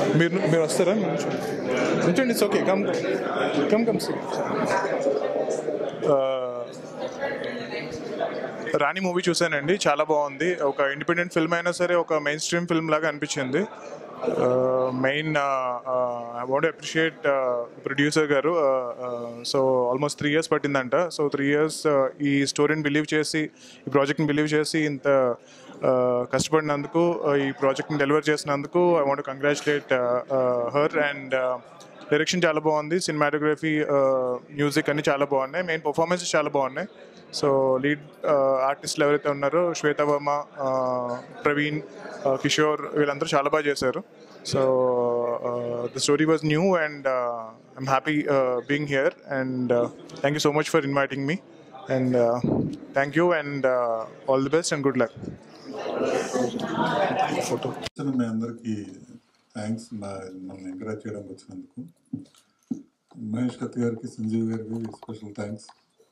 మీరు మీరు వస్తారా ఉంచండి it's okay come come come Rani movie చూశానండి చాలా బాగుంది ఒక ఇండిపెండెంట్ ఫిల్మ్ అయినా సరే ఒక మెయిన్ స్ట్రీమ్ ఫిల్మ్ లాగా అనిపించింది main I want appreciate producer గారు సో ఆల్మోస్ట్ త్రీ ఇయర్స్ పట్టిందంట సో త్రీ ఇయర్స్ ఈ స్టోరీని బిలీవ్ చేసి ఈ ప్రాజెక్ట్ని బిలీవ్ చేసి ఇంత uh, కష్టపడినందుకు uh, ఈ ప్రాజెక్ట్ని డెలివర్ చేసినందుకు I want congratulate her and direction చాలా బాగుంది సినిమాటోగ్రఫీ మ్యూజిక్ అన్ని చాలా బాగున్నాయి మెయిన్ పర్ఫార్మెన్సెస్ చాలా బాగున్నాయి సో లీడ్ ఆర్టిస్టులు ఎవరైతే ఉన్నారో శ్వేత వర్మ ప్రవీణ్ కిషోర్ వీళ్ళందరూ చాలా బాగా చేశారు so the story was new and I'm happy being here and thank you so much for inviting me and thank you and all the best and good luck photo వచ్చిన మీ అందరికీ థ్యాంక్స్ నా మనల్ని ఎంకరేజ్ చేయడానికి వచ్చినందుకు మహేష్ కత్తి గారికి సంజీవ్ గారికి స్పెషల్ థ్యాంక్స్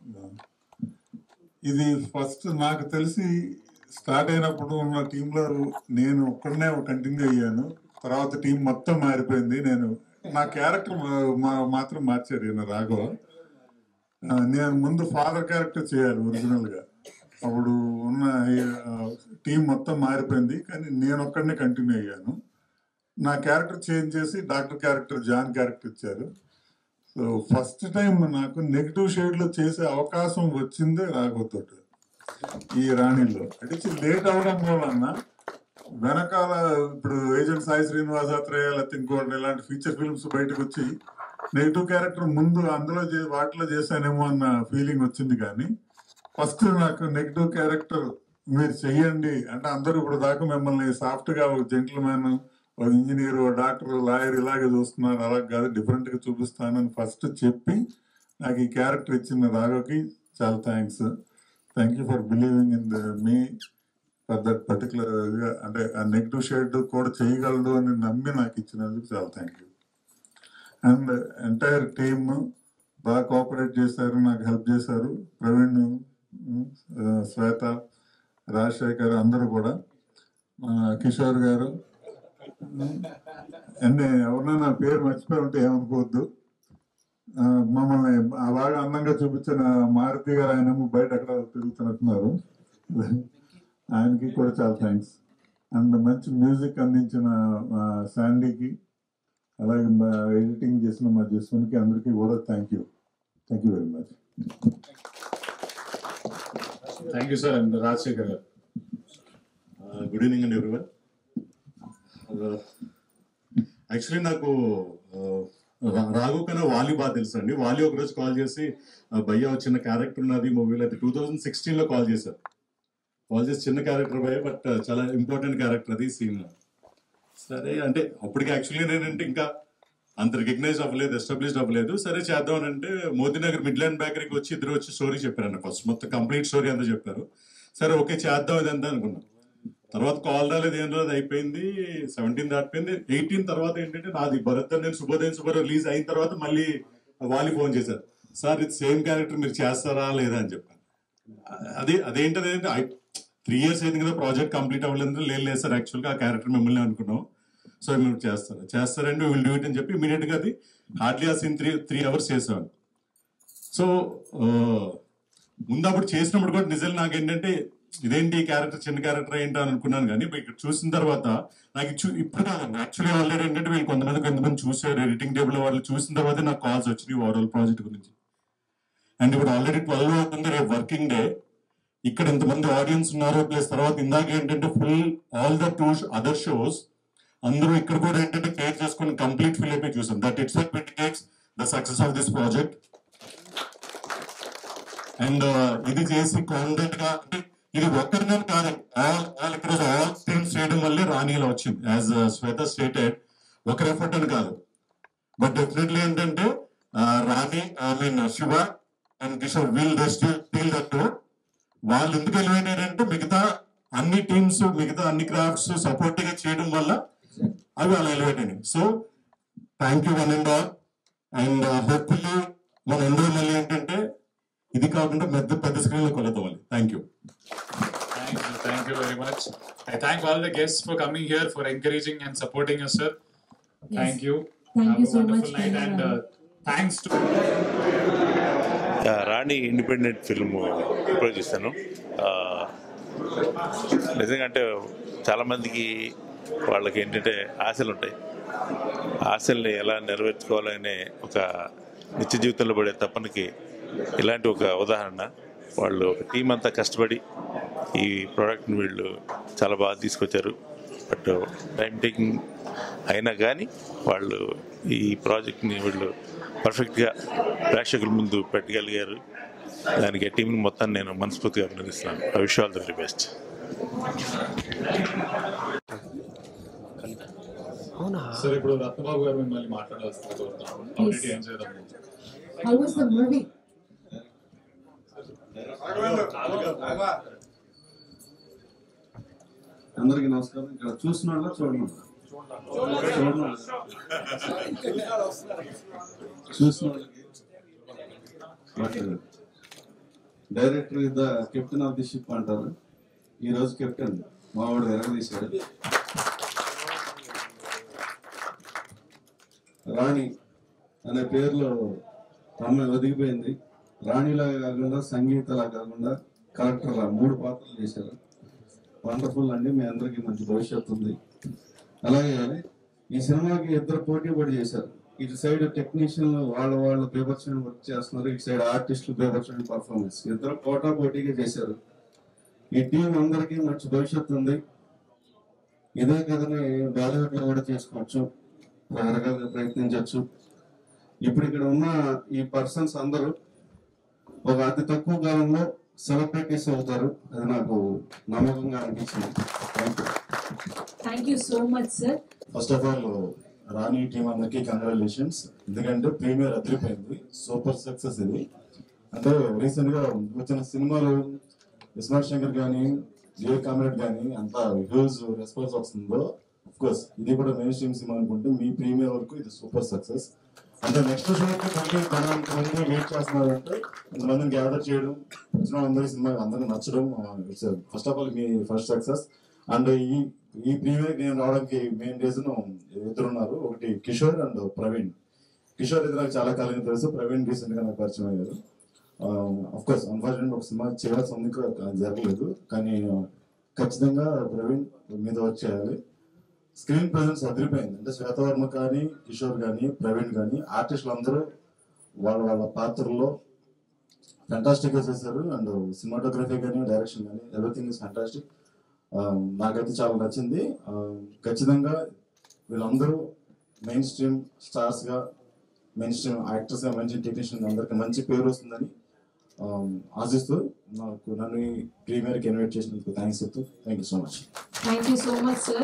ఇది ఫస్ట్ నాకు తెలిసి స్టార్ట్ అయినప్పుడు ఉన్న టీంలో నేను ఒక్కడనే కంటిన్యూ అయ్యాను తర్వాత టీం మొత్తం మారిపోయింది నేను నా క్యారెక్టర్ మాత్రం మార్చాడు ఈయన రాఘవ ఆ, నేను ముందు ఫాదర్ క్యారెక్టర్ చేయాలి ఒరిజినల్ గా అప్పుడు ఉన్న టీం మొత్తం మారిపోయింది కానీ నేను ఒక్కడనే కంటిన్యూ అయ్యాను నా క్యారెక్టర్ చేంజ్ చేసి డాక్టర్ క్యారెక్టర్ జాన్ క్యారెక్టర్ ఇచ్చారు సో ఫస్ట్ టైం నాకు నెగిటివ్ షేడ్ లో చేసే అవకాశం వచ్చిందే రాఘవతోటి ఈ రాణిలో అంటే లేట్ అవడం వలన వెనకాల ఇప్పుడు ఏజెంట్ సాయి శ్రీనివాసాత్రేయ లేకపోతే ఇంకోటి ఇలాంటి ఫీచర్ ఫిల్మ్స్ బయటకు వచ్చి నెగిటివ్ క్యారెక్టర్ ముందు అందులో చే- వాటిలో చేశానేమో అన్న ఫీలింగ్ వచ్చింది కానీ ఫస్ట్ నాకు నెగిటివ్ క్యారెక్టర్ మీరు చెయ్యండి అంటే అందరూ ఇప్పుడు దాకా మిమ్మల్ని సాఫ్ట్ గా ఒక జెంటిల్ మ్యాన్ ఒక ఇంజనీర్ ఒక డాక్టర్ లాయర్ ఇలాగే చూస్తున్నారు అలా కాదు డిఫరెంట్ గా చూపిస్తానని ఫస్ట్ చెప్పి నాకు ఈ క్యారెక్టర్ ఇచ్చిన రాఘవకి చాలా thanks thank you for believing in the me for that particular అంటే ఆ నెగిటివ్ షేడ్ కూడా చేయగలడు అని నమ్మి నాకు ఇచ్చినందుకు చాలా thank you and entire team బాగా కోఆపరేట్ చేశారు నాకు హెల్ప్ చేశారు ప్రవీణ్ ఉమ్, ఆ, శ్వేత రాజశేఖర్ అందరూ కూడా ఆ, కిషోర్ గారు ఉమ్, అండ్ ఎవరినైనా పేరు మర్చిపోయి ఉంటే ఏమనుకోవద్దు ఆ, మమ్మల్ని ఆ బాగా అందంగా చూపించిన మారుతి గారు ఆయన బయట అక్కడ తిరుగుతున్నట్టున్నారు ఆయనకి కూడా చాలా థ్యాంక్స్ అండ్ మంచి మ్యూజిక్ అందించిన ఆ, శాండీకి అలాగే మా ఎడిటింగ్ చేసిన మా జస్వన్కి అందరికీ కూడా thank you thank you very much thank you sir and Rajasekhar గారు గుడ్ ఈవినింగ్ అండి ఎవ్రీవన్ యాక్చువల్లీ నాకు uh, రా- రాఘవ్ కన్నా వాలి బాగా తెలుసు అండి వాలి ఒక రోజు కాల్ చేసి "ఆ, భయ్య ఒక చిన్న క్యారెక్టర్ ఉన్నది మూవీలో అయితే టూ థౌజండ్ సిక్స్టీన్ లో కాల్ చేశారు కాల్ చేసి చిన్న క్యారెక్టర్ భయ్య బట్ చాలా ఇంపార్టెంట్ క్యారెక్టర్ అది సీన్ సరే అంటే అప్పటికి యాక్చువల్లీ నేనంటే ఇంకా అంత రికగ్నైజ్ అవ్వలేదు ఎస్టాబ్లిష్డ్ అవ్వలేదు సరే చేద్దాం అని అంటే మోదీనగర్ మిడ్లాండ్ బేకరీకి వచ్చి ఇద్దరు వచ్చి స్టోరీ చెప్పారండి ఫస్ట్ మొత్తం కంప్లీట్ స్టోరీ అంతా చెప్పారు సరే ఓకే చేద్దాం ఇదంతా అనుకున్నాం తర్వాత కాల్ రాలేదు ఏం రాలేదు అయిపోయింది సెవెంటీన్ దాటిపోయింది ఎయిటీన్ తర్వాత ఏంటంటే నాది భరత్ నేను శుభోదయం శుభ రిలీజ్ అయిన తర్వాత మళ్ళీ వాలి ఫోన్ చేశారు సార్ ఇది సేమ్ క్యారెక్టర్ మీరు చేస్తారా లేదా అని చెప్పాను అదే అదేంటది త్రీ ఇయర్స్ అయింది కదా ప్రాజెక్ట్ కంప్లీట్ అవ్వలేదు లేదు లేదు సార్ యాక్చువల్గా ఆ క్యారెక్టర్ మిమ్మల్ని అనుకున్నాం సో మీరు చేస్తారు చేస్తారండి విల్ డూ ఇట్ అని చెప్పి ఇమీడియట్ గా అది హార్డ్లీ ఆ సీన్ త్రీ త్రీ అవర్స్ చేసాను సో ముందు అప్పుడు చేసినప్పుడు కూడా నిజాలు నాకు ఏంటంటే ఇదేంటి ఈ క్యారెక్టర్ చిన్న క్యారెక్టర్ ఏంటో అని అనుకున్నాను కానీ ఇప్పుడు ఇక్కడ చూసిన తర్వాత నాకు చూ ఇప్పుడు కాదండి యాక్చువల్లీ ఆల్రెడీ ఏంటంటే వీళ్ళు కొంతమంది కొంతమంది చూసారు ఎడిటింగ్ టేబుల్ వాళ్ళు చూసిన తర్వాత నాకు కాల్స్ వచ్చినాయి ఓవరాల్ ప్రాజెక్ట్ గురించి అండ్ ఇప్పుడు ఆల్రెడీ ట్వెల్వ్ అవుతుంది రేపు వర్కింగ్ డే ఇక్కడ ఇంతమంది ఆడియన్స్ ఉన్నారు ప్లస్ తర్వాత ఇందాక ఏంటంటే full all the two other shows అందరూ ఇక్కడ కూడా ఏంటంటే కేర్ చేసుకుని కంప్లీట్ ఫిల్ అయిపోయి చూసాం that it's indicates the success of this project and ఇది చేసి కాన్ఫిడెంట్ గా అంటే ఇది ఒక్కరినే కాదు ఆల్ ఆల్ ఇక్కడ ఆల్ టీమ్స్ చేయడం వల్లే రాణిలో వచ్చింది యాజ్ శ్వేత స్టేటెడ్ ఒక ఎఫర్ట్ అని కాదు బట్ డెఫినెట్లీ ఏంటంటే ఆ, Rani I mean Shiva and Kishore we'll rest feel that వాళ్ళు ఎందుకు ఎలివేట్ అయ్యారంటే మిగతా అన్ని టీమ్స్ మిగతా అన్ని క్రాఫ్ట్స్ సపోర్ట్ గా చేయడం వల్ల అవి అలా ఎలివేట్ అయినాయి so thank you one and all and hopefully మన అందరూ మళ్ళీ ఏంటంటే ఇది కాకుండా పెద్ద పెద్ద స్క్రీన్ లో కొలుద్దాం thank you Thank you, thank you very much. I thank all the guests for coming here, for encouraging and supporting us, sir. Thank you. Thank Have you a so wonderful much, night and uh, thanks to ఆ, రాణి independent film ఇప్పుడు చూస్తాను ఆ, నిజంగా అంటే చాలామందికి వాళ్ళకి ఏంటంటే ఆశలు ఉంటాయి ఆశల్ని ఎలా నెరవేర్చుకోవాలనే ఒక నిత్య జీవితంలో పడే తప్పనికి ఇలాంటి ఒక ఉదాహరణ వాళ్ళు ఒక టీం అంతా కష్టపడి ఈ ప్రోడక్ట్ని వీళ్ళు చాలా బాగా తీసుకొచ్చారు బట్ టైం టేకింగ్ అయినా కానీ వాళ్ళు ఈ ప్రాజెక్ట్ని వీళ్ళు పర్ఫెక్ట్గా ప్రేక్షకుల ముందు పెట్టగలిగారు దానికి ఆ టీంని మొత్తాన్ని నేను మనస్ఫూర్తిగా అభినందిస్తున్నాను I wish all the very best sir ఇప్పుడు రత్నబాబు గారు మిమ్మల్ని మాట్లాడాల్సింది కోరుతున్నాను ఆల్రెడీ ఏం చేద్దాం How was the movie? అందరికీ నమస్కారం ఇక్కడ చూసిన వాళ్ళ చూడండి చూడండి చూసిన వాళ్ళకి but director is the captain of the ship అంటారు ఈ రోజు కెప్టెన్ మావాడు ఎరగదీశాడు రాణి అనే పేరులో అమ్మాయి ఒదిగిపోయింది రాణిలాగా కాకుండా సంగీతలా కాకుండా కరెక్టర్లా మూడు పాత్రలు చేశారు వండర్ఫుల్ అండి మీ అందరికీ మంచి భవిష్యత్తు ఉంది అలాగే ఈ సినిమాకి ఇద్దరు పోటీ పడి చేశారు ఇటు సైడ్ టెక్నీషియన్లు వాళ్ళ వాళ్ళ పేపర్స్ వర్క్ చేస్తున్నారు ఇటు సైడ్ ఆర్టిస్టులు పేపర్స్ పర్ఫార్మెన్స్ ఇద్దరు పోటా పోటీగా చేశారు ఈ టీం అందరికీ మంచి భవిష్యత్తు ఉంది ఇదే కథని బాలీవుడ్ లో కూడా చేసుకోవచ్చు రకరకాలుగా ప్రయత్నించవచ్చు ఇప్పుడు ఇక్కడ ఉన్న ఈ పర్సన్స్ అందరూ ఒక అతి తక్కువ కాలంలో సెలబ్రిటీస్ అవుతారు అది నాకు నమ్మకంగా అనిపించింది thank you Thank you so much, sir. First of all Rani team అందరికి కంగ్రాచులేషన్స్ ఎందుకంటే ప్రీమియర్ అదిరిపోయింది సూపర్ సక్సెస్ ఇది అంటే రీసెంట్ గా వచ్చిన సినిమాలు విశ్వనాథ్ శంకర్ కానీ జే కామరేడ్ కానీ అంత హ్యూజ్ రెస్పాన్స్ వస్తుందో అఫ్ కోర్స్ ఇది కూడా మెయిన్ స్ట్రీమ్ సినిమా అనుకుంటే మీ ప్రీమియర్ వరకు ఇది సూపర్ సక్సెస్ అంటే నెక్స్ట్ షోకి మళ్ళీ పన్నెండు మంది వెయిట్ చేస్తున్నారంటే ఇంతమందిని గ్యాదర్ చేయడం వచ్చిన వాళ్ళందరి సినిమా అందరికి నచ్చడం ఇట్స్ ఫస్ట్ ఆఫ్ ఆల్ మీ ఫస్ట్ సక్సెస్ అండ్ ఈ ఈ ప్రీమియర్ నేను రావడానికి మెయిన్ రీజన్ ఇద్దరు ఉన్నారు ఒకటి కిషోర్ అండ్ ప్రవీణ్ కిషోర్ అయితే నాకు చాలా కాలం తెలుసు ప్రవీణ్ రీసెంట్ గా నాకు పరిచయం అయ్యారు అఫ్ కోర్స్ అన్ఫార్చునేట్ ఒక సినిమా చేయాల్సి ఉంది కా- జరగలేదు కానీ ఖచ్చితంగా ప్రవీణ్ మీద వర్క్ చేయాలి స్క్రీన్ ప్రెజెన్స్ అదిరిపోయింది అంటే శ్వేతవర్మ కానీ కిషోర్ కానీ ప్రవీణ్ కానీ ఆర్టిస్టులు అందరూ వాళ్ళ వాళ్ళ పాత్రల్లో ఫెంటాస్టిక్ గా చేశారు అండ్ సినిమాటోగ్రఫీ కానీ డైరెక్షన్ కానీ ఎవ్రీథింగ్ ఇస్ ఫెంటాస్టిక్ నాకైతే చాలా నచ్చింది ఆ, ఖచ్చితంగా వీళ్ళందరూ మెయిన్ స్ట్రీమ్ స్టార్స్ గా మెయిన్ స్ట్రీమ్ యాక్టర్స్ గా మంచి టెక్నీషియన్ అందరికి మంచి పేరు వస్తుందని ఆ, ఆశిస్తూ నాకు నన్ను ఈ ప్రీమియర్ కి ఇన్వైట్ చేసినందుకు థ్యాంక్స్ చెప్తూ thank you so much Thank you so much, sir.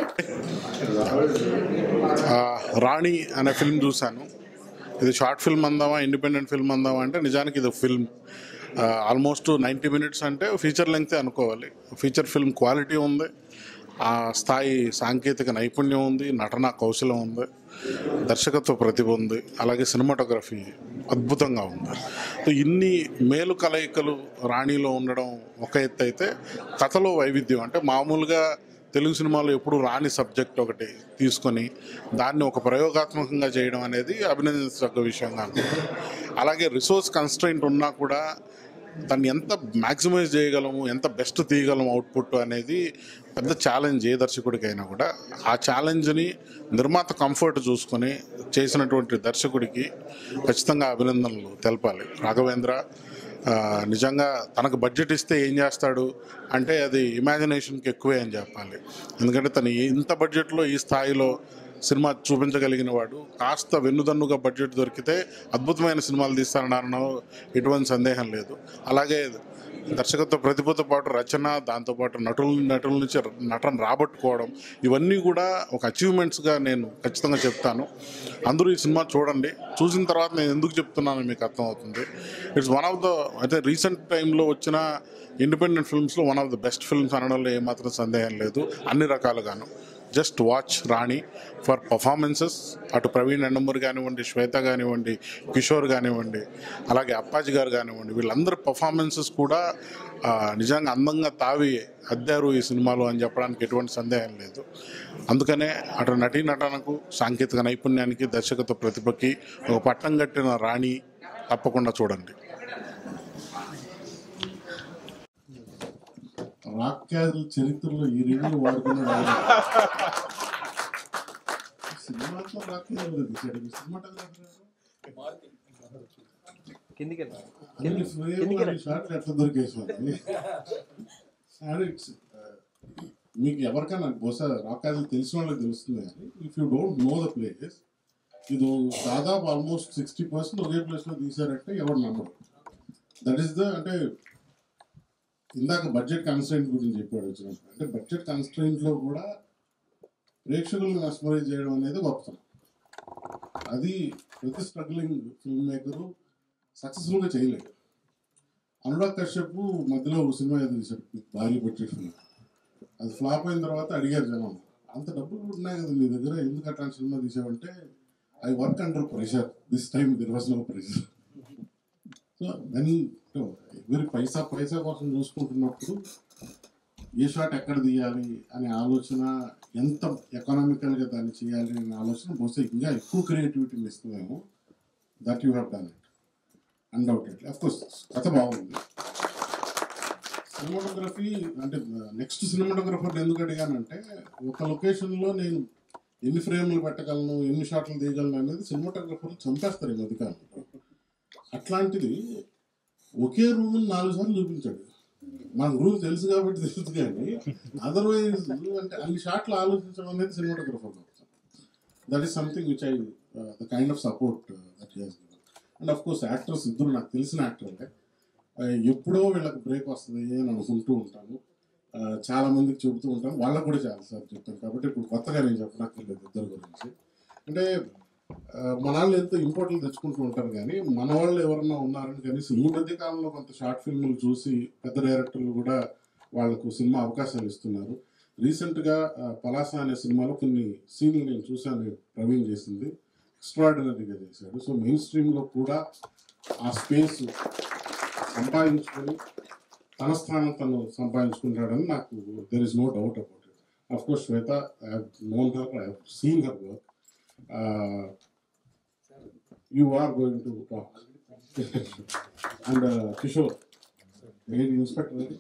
ఆ, రాణి అనే ఫిల్మ్ చూశాను ఇది షార్ట్ ఫిల్మ్ అందామా ఇండిపెండెంట్ ఫిల్మ్ అందామా అంటే నిజానికి ఇది ఫిల్మ్ ఆల్మోస్ట్ నైంటీ మినిట్స్ అంటే ఫీచర్ లెంగ్తే అనుకోవాలి ఫీచర్ ఫిల్మ్ క్వాలిటీ ఉంది ఆ స్థాయి సాంకేతిక నైపుణ్యం ఉంది నటన కౌశలం ఉంది దర్శకత్వ ప్రతిభ ఉంది అలాగే సినిమాటోగ్రఫీ అద్భుతంగా ఉంది సో ఇన్ని మేలు కలయికలు రాణిలో ఉండడం ఒక ఎత్తు అయితే కథలో వైవిధ్యం అంటే మామూలుగా తెలుగు సినిమాలో ఎప్పుడు రాని సబ్జెక్ట్ ఒకటి తీసుకొని దాన్ని ఒక ప్రయోగాత్మకంగా చేయడం అనేది అభినందించదగ్గ విషయంగా అనుకుంటాను అలాగే రిసోర్స్ కన్స్ట్రైంట్ ఉన్నా కూడా దాన్ని ఎంత మ్యాక్సిమైజ్ చేయగలము ఎంత బెస్ట్ తీయగలము అవుట్పుట్ అనేది పెద్ద ఛాలెంజ్ ఏ దర్శకుడికైనా కూడా ఆ ఛాలెంజ్ని నిర్మాత కంఫర్ట్ చూసుకొని చేసినటువంటి దర్శకుడికి ఖచ్చితంగా అభినందనలు తెలపాలి రాఘవేంద్ర ఆ, నిజంగా తనకు బడ్జెట్ ఇస్తే ఏం చేస్తాడు అంటే అది ఇమాజినేషన్కి ఎక్కువే అని చెప్పాలి ఎందుకంటే తను ఇంత బడ్జెట్లో ఈ స్థాయిలో సినిమా చూపించగలిగిన వాడు కాస్త వెన్నుదన్నుగా బడ్జెట్ దొరికితే అద్భుతమైన సినిమాలు తీస్తారన్న ఎటువంటి సందేహం లేదు అలాగే దర్శకత్వ ప్రతిభతో పాటు రచన దాంతోపాటు నటుల నటుల నుంచి నటన రాబట్టుకోవడం ఇవన్నీ కూడా ఒక అచీవ్మెంట్స్గా నేను ఖచ్చితంగా చెప్తాను అందరూ ఈ సినిమా చూడండి చూసిన తర్వాత నేను ఎందుకు చెప్తున్నానో మీకు అర్థమవుతుంది ఇట్స్ వన్ ఆఫ్ ద అయితే రీసెంట్ టైంలో వచ్చిన ఇండిపెండెంట్ ఫిల్మ్స్లో one of the best films అనడంలో ఏమాత్రం సందేహం లేదు అన్ని రకాలుగాను just watch Rani for performances అటు ప్రవీణ్ ఎండమూరి కానివ్వండి శ్వేత కానివ్వండి కిషోర్ కానివ్వండి అలాగే అప్పాజీ గారు కానివ్వండి వీళ్ళందరి పర్ఫార్మెన్సెస్ కూడా ఆ, నిజంగా అందంగా తావి అద్దారు ఈ సినిమాలో అని చెప్పడానికి ఎటువంటి సందేహం లేదు అందుకనే అటు నటీ నటనకు సాంకేతిక నైపుణ్యానికి దర్శకత్వ ప్రతిభకి ఒక పట్టం కట్టిన రాణి తప్పకుండా చూడండి రాక్యాదుల చరిత్రలో ఈ రివ్యూలు వాడుకున్న సినిమాతో రాక్యాదులు తీశాడు ఈ సినిమాటోగ్రాఫర్ అన్ని ఫ్రేమ్ అన్ని షాట్లు ఎట్లా దొరికేసింది సారీ ఇట్స్ మీకు ఎవరికైనా బహుశా రాకాదులు తెలిసిన వాళ్ళకి తెలుస్తుంది కానీ if you don't know the place ఇది దాదాపు ఆల్మోస్ట్ సిక్స్టీ పర్సెంట్ ఒకే ప్లేస్ లో తీశారంటే ఎవరు నమ్మరు దట్ ఈస్ ద అంటే ఇందాక బడ్జెట్ కన్స్ట్రెంట్ గురించి చెప్పాడు వచ్చినప్పుడు అంటే బడ్జెట్ కన్స్ట్రెంట్ లో కూడా ప్రేక్షకులను మెస్మరైజ్ చేయడం అనేది గొప్పతనం అది ప్రతి స్ట్రగ్లింగ్ ఫిల్మ్ మేకరు సక్సెస్ఫుల్ గా చేయలేదు అనురాగ్ కశ్యప్ మధ్యలో ఒక సినిమా ఏదో తీశాడు భారీ బడ్జెట్ ఫిల్మ్ అది ఫ్లాప్ అయిన తర్వాత అడిగారు జనం అంత డబ్బులు ఉన్నాయి కదా మీ దగ్గర ఎందుకు అట్లాంటి సినిమా తీసావంటే I work under pressure this time there was no pressure so then ఎవరి పైసా పైసా కోసం చూసుకుంటున్నప్పుడు ఏ షాట్ ఎక్కడ తీయాలి అనే ఆలోచన ఎంత ఎకనామికల్గా దాన్ని చేయాలి అనే ఆలోచన బహుశా ఇంకా ఎక్కువ క్రియేటివిటీని ఇస్తుందేమో that you have done it undoubtedly of course కథ బాగుంది సినిమాటోగ్రఫీ అంటే నెక్స్ట్ సినిమాటోగ్రఫర్ ఎందుకు అడిగానంటే ఒక లొకేషన్లో నేను ఎన్ని ఫ్రేమ్లు పెట్టగలను ఎన్ని షాట్లు తీయగలను అనేది సినిమాటోగ్రఫర్లు చంపేస్తారు ఈ మధ్యకాలంలో అట్లాంటిది ఒకే రూమ్ నాలుగు సార్లు చూపించాడు మనకు రూమ్ తెలుసు కాబట్టి తెలుసు కానీ అదర్వైజ్ అంటే అన్ని షాట్లు ఆలోచించడం అనేది cinematographer that is something which I the kind of support that has given and of course actors ఇద్దరు నాకు తెలిసిన యాక్టర్లే ఎప్పుడో వీళ్ళకి బ్రేక్ వస్తుంది అని అనుకుంటూ ఉంటాను ఆ, చాలా మందికి చెబుతూ ఉంటాను వాళ్ళకు కూడా చాలా సార్లు చెప్తాను కాబట్టి ఇప్పుడు కొత్తగా నేను చెప్పనక్కర్లేదు ఇద్దరు గురించి అంటే ఆ, మన వాళ్ళు ఎంతో ఇంపార్టెంట్ తెచ్చుకుంటూ ఉంటారు కానీ మన వాళ్ళు ఎవరన్నా ఉన్నారని కనీసం ఈ మధ్య కాలంలో కొంత షార్ట్ ఫిల్మ్లు చూసి పెద్ద డైరెక్టర్లు కూడా వాళ్ళకు సినిమా అవకాశాలు ఇస్తున్నారు రీసెంట్గా ఆ, పలాస అనే సినిమాలో కొన్ని సీన్లు నేను చూశాను ప్రవీణ్ చేసింది ఎక్స్ట్రాడినరీగా చేశాడు సో మెయిన్ స్ట్రీమ్లో కూడా ఆ స్పేస్ సంపాదించుకొని తన స్థానం తను సంపాదించుకుంటాడని నాకు there is no doubt about it of course Shweta I have known her I have seen her work you are going to talk and Kishore ఏది ఇన్స్పెక్టర్ అది?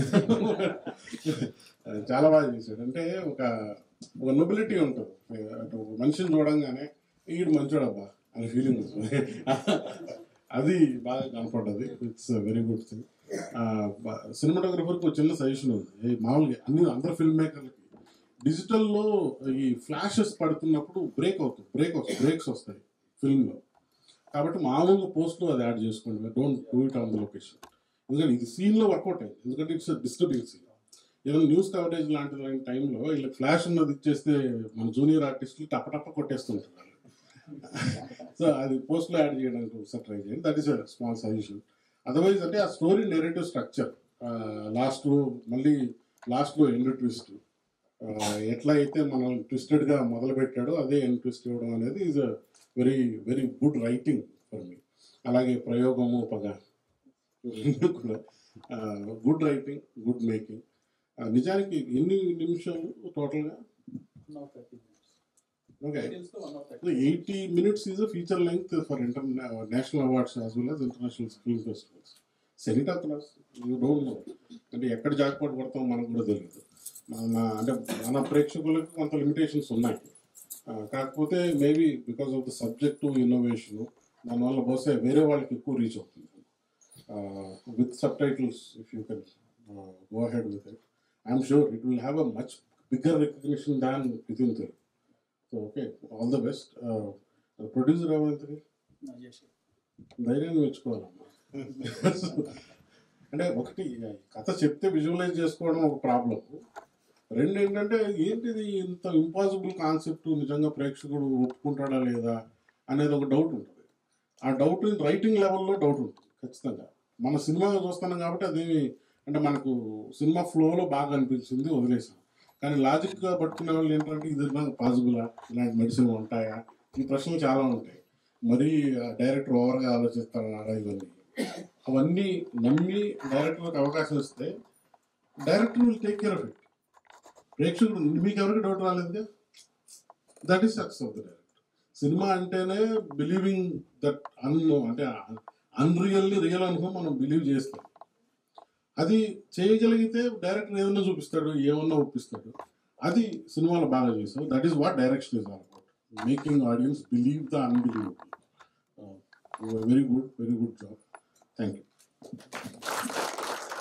చాలా బాగా చేశాడు అంటే ఒక ఒక నొబిలిటీ ఉంటుంది అంటే ఒక మనిషిని చూడంగానే ఈడు మంచోడబ్బా అనే ఫీలింగ్ వస్తుంది అది బాగా కనపడ్డది ఇట్స్ వెరీ గుడ్ థింగ్ సినిమాటోగ్రఫర్కి ఒక చిన్న సజెషన్ ఉంది ఈ మామూలుగా అన్ని అందరు ఫిల్మ్ మేకర్లకి డిజిటల్లో ఈ ఫ్లాషెస్ పడుతున్నప్పుడు బ్రేక్ అవుతుంది బ్రేక్ వస్తుంది బ్రేక్స్ వస్తాయి ఫిల్మ్లో కాబట్టి మామూలుగా పోస్ట్లో అది యాడ్ చేసుకోండి don't do it on the location ఎందుకంటే ఇది సీన్లో వర్కౌట్ అయింది ఎందుకంటే ఇట్స్ డిస్టర్బింగ్ సీన్ ఏదైనా న్యూస్ కవరేజ్ లాంటి లాంటి టైంలో వీళ్ళకి ఫ్లాష్ ఉన్నది ఇచ్చేస్తే మన జూనియర్ ఆర్టిస్టులు టప్పటప్ప కొట్టేస్తుంటారు వాళ్ళు సో అది పోస్ట్లో యాడ్ చేయడానికి ఒకసారి ట్రై చేయండి that is a small suggestion otherwise అంటే ఆ స్టోరీ నెరేటివ్ స్ట్రక్చర్ లాస్ట్లో మళ్ళీ లాస్ట్లో ఎండ్ ట్విస్ట్ ఎట్లా అయితే మనం ట్విస్టెడ్గా మొదలు పెట్టాడో అదే ఎండ్ ట్విస్ట్ ఇవ్వడం అనేది is a very very good writing for మీ అలాగే ప్రయోగము పగ రెండు కూడా గుడ్ రైటింగ్ గుడ్ మేకింగ్ నిజానికి ఎన్ని నిమిషాలు టోటల్గా okay eighty minutes is a feature length for international awards as well as international film festivals సెనిటా క్లాస్ యూ డోంట్ నో అంటే ఎక్కడ జాక్పాట్ పడతామో మనకు కూడా తెలియదు మన అంటే మన ప్రేక్షకులకు కొంత లిమిటేషన్స్ ఉన్నాయి ఆ, కాకపోతే maybe because of the subject innovation దానివల్ల బహుశా వేరే వాళ్ళకి ఎక్కువ రీచ్ అవుతుంది with subtitles if you can go ahead with it I'm sure it will have a much bigger recognition than with in Telugu so okay all the best producer ఏమైతుంది ధైర్యాన్ని మెచ్చుకోవాలమ్మా అంటే ఒకటి కథ చెప్తే విజువలైజ్ చేసుకోవడం ఒక ప్రాబ్లం రెండు ఏంటంటే ఏంటిది ఇంత ఇంపాసిబుల్ కాన్సెప్ట్ నిజంగా ప్రేక్షకుడు ఒప్పుకుంటాడా లేదా అనేది ఒక డౌట్ ఉంటుంది ఆ డౌట్ రైటింగ్ లెవెల్లో డౌట్ ఉంటుంది ఖచ్చితంగా మన సినిమా చూస్తున్నాం కాబట్టి అదేమి అంటే మనకు సినిమా ఫ్లోలో బాగా అనిపించింది వదిలేసాం కానీ లాజిక్గా పట్టుకునే వాళ్ళు ఏంటంటే ఇది పాసిబులా ఇలాంటి మెడిసిన్ ఉంటాయా ఈ ప్రశ్నలు చాలా ఉంటాయి మరి డైరెక్టర్ ఓవర్గా ఆలోచిస్తారన్నారా ఇవన్నీ అవన్నీ నమ్మి డైరెక్టర్కి అవకాశం ఇస్తే director will take care of it ప్రేక్షకుడు మీకు ఎవరికి డౌట్ రాలేదుగా that is success of the director cinema అంటేనే బిలీవింగ్ దట్ అన్ అంటే అన్రియల్లీ రియల్ అనుకుని మనం బిలీవ్ చేస్తాం అది చేయగలిగితే డైరెక్టర్ ఏదన్నా చూపిస్తాడు ఏమన్నా ఒప్పిస్తాడు అది సినిమాలో బాగా చేసావు that is what direction is all about making audience believe the unbelievable very good very good job thank you